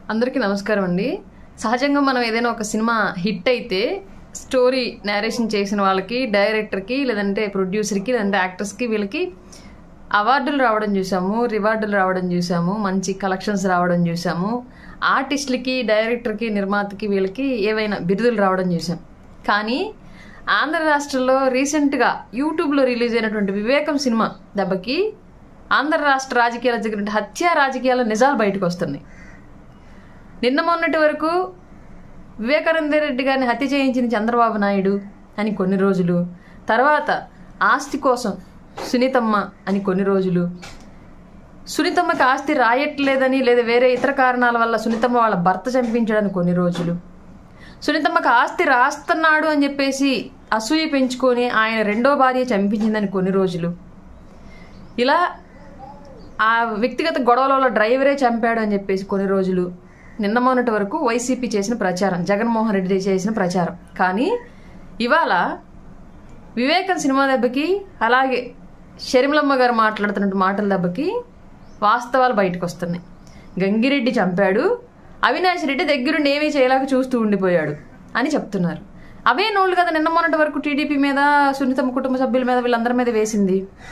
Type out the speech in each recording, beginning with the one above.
అందరికీ నమస్కారం అండి సహజంగా మనం ఏదైనా ఒక సినిమా హిట్ అయితే స్టోరీ నేరేషన్ చేసిన వాళ్ళకి డైరెక్టర్కి లేదంటే ప్రొడ్యూసర్కి లేదంటే యాక్టర్స్కి వీళ్ళకి అవార్డులు రావడం చూసాము రివార్డులు రావడం చూసాము మంచి కలెక్షన్స్ రావడం చూసాము ఆర్టిస్టులకి డైరెక్టర్కి నిర్మాతకి వీళ్ళకి ఏవైనా బిరుదులు రావడం చూసాం కానీ ఆంధ్ర రాష్ట్రంలో రీసెంట్గా యూట్యూబ్లో రిలీజ్ అయినటువంటి వివేకం సినిమా దెబ్బకి ఆంధ్ర రాష్ట్ర రాజకీయాల జరిగిన హత్యా రాజకీయాల నిజాలు బయటకు వస్తున్నాయి నిన్న మొన్నటి వరకు వివేకానంద రెడ్డి గారిని హత్య చేయించిన చంద్రబాబు నాయుడు అని కొన్ని రోజులు తర్వాత ఆస్తి కోసం సునీతమ్మ అని కొన్ని రోజులు సునీతమ్మకి ఆస్తి రాయట్లేదని లేదా వేరే ఇతర కారణాల వల్ల సునీతమ్మ వాళ్ళ భర్త చంపించడానికి కొన్ని రోజులు సునీతమ్మకి ఆస్తి రాస్తున్నాడు అని చెప్పేసి అసూయ పెంచుకొని ఆయన రెండో భార్య చంపించిందని కొన్ని రోజులు ఇలా ఆ వ్యక్తిగత గొడవలలో డ్రైవరే చంపాడు అని చెప్పేసి కొన్ని రోజులు నిన్న మొన్నటి వరకు వైసీపీ చేసిన ప్రచారం జగన్మోహన్ రెడ్డి చేసిన ప్రచారం కానీ ఇవాళ వివేకం సినిమా దెబ్బకి అలాగే షర్మిలమ్మ గారు మాట్లాడుతున్న మాటల దెబ్బకి వాస్తవాలు బయటకు వస్తున్నాయి గంగిరెడ్డి చంపాడు అవినాష్ రెడ్డి దగ్గరుండి ఏమీ చేయలేక చూస్తూ ఉండిపోయాడు అని చెప్తున్నారు అవే నోళ్ళు కదా నిన్న మొన్నటి వరకు టీడీపీ మీద సునీతమ్మ కుటుంబ సభ్యుల మీద వీళ్ళందరి మీద వేసింది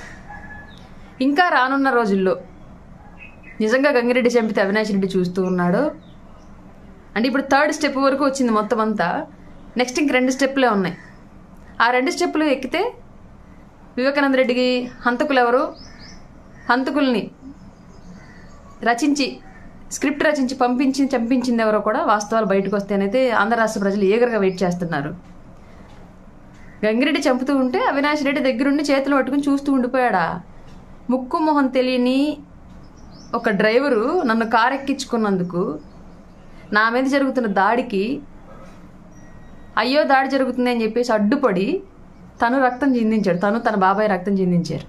ఇంకా రానున్న రోజుల్లో నిజంగా గంగిరెడ్డి చంపితే అవినాష్ రెడ్డి చూస్తూ ఉన్నాడు అంటే ఇప్పుడు థర్డ్ స్టెప్ వరకు వచ్చింది మొత్తం అంతా నెక్స్ట్ ఇంక రెండు స్టెప్లే ఉన్నాయి ఆ రెండు స్టెప్పులు ఎక్కితే వివేకానంద రెడ్డికి హంతకులు ఎవరు హంతకుల్ని రచించి స్క్రిప్ట్ రచించి పంపించి చంపించింది ఎవరో కూడా వాస్తవాలు బయటకు వస్తాయనైతే ఆంధ్ర రాష్ట్ర ప్రజలు ఏగరగా వెయిట్ చేస్తున్నారు గంగిరెడ్డి చంపుతూ ఉంటే అవినాష్ రెడ్డి దగ్గరుండి చేతులు పట్టుకుని చూస్తూ ఉండిపోయాడా ముక్కు మొహం తెలియని ఒక డ్రైవరు నన్ను కారు ఎక్కించుకున్నందుకు నా మీద జరుగుతున్న దాడికి అయ్యో దాడి జరుగుతుంది అని చెప్పేసి అడ్డుపడి తను రక్తం చిందించాడు తను తన బాబాయ్ రక్తం చిందించారు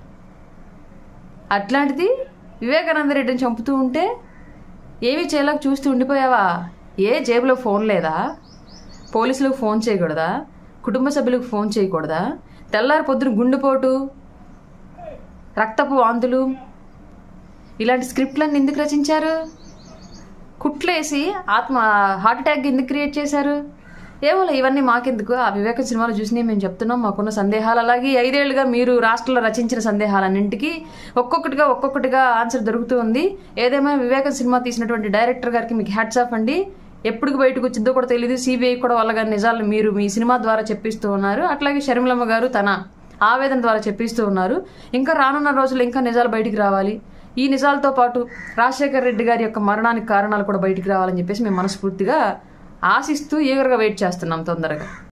అట్లాంటిది వివేకానంద రెడ్డిని చంపుతూ ఉంటే ఏమీ చేయలేక చూస్తూ ఉండిపోయావా ఏ జేబులో ఫోన్ లేదా పోలీసులకు ఫోన్ చేయకూడదా కుటుంబ సభ్యులకు ఫోన్ చేయకూడదా తెల్లారి పొద్దున గుండెపోటు రక్తపు వాంతులు ఇలాంటి స్క్రిప్ట్లన్నీ ఎందుకు రచించారు కుట్లేసి ఆత్మ హార్ట్ అటాక్ ఎందుకు క్రియేట్ చేశారు ఏమోలే ఇవన్నీ మాకెందుకు ఆ వివేక సినిమాలు చూసినవి మేము చెప్తున్నాం మాకున్న సందేహాలు అలాగే ఐదేళ్లుగా మీరు రాష్ట్రంలో రచించిన సందేహాలన్నింటికి ఒక్కొక్కటిగా ఒక్కొక్కటిగా ఆన్సర్ దొరుకుతూ ఉంది ఏదేమైనా వివేకం సినిమా తీసినటువంటి డైరెక్టర్ గారికి మీకు హ్యాట్స్ ఆఫ్ అండి ఎప్పుడు బయటకు వచ్చిందో కూడా తెలియదు సిబిఐ కూడా వాళ్ళ గారి నిజాలు మీరు మీ సినిమా ద్వారా చెప్పిస్తూ ఉన్నారు అట్లాగే షర్మిలమ్మ గారు తన ఆవేదన ద్వారా చెప్పిస్తూ ఉన్నారు ఇంకా రానున్న రోజులు ఇంకా నిజాలు బయటికి రావాలి ఈ నిజాలతో పాటు రాజశేఖర్ రెడ్డి గారి యొక్క మరణానికి కారణాలు కూడా బయటికి రావాలని చెప్పేసి మేము మనస్ఫూర్తిగా ఆశిస్తూ ఈగర్గా వెయిట్ చేస్తున్నాం తొందరగా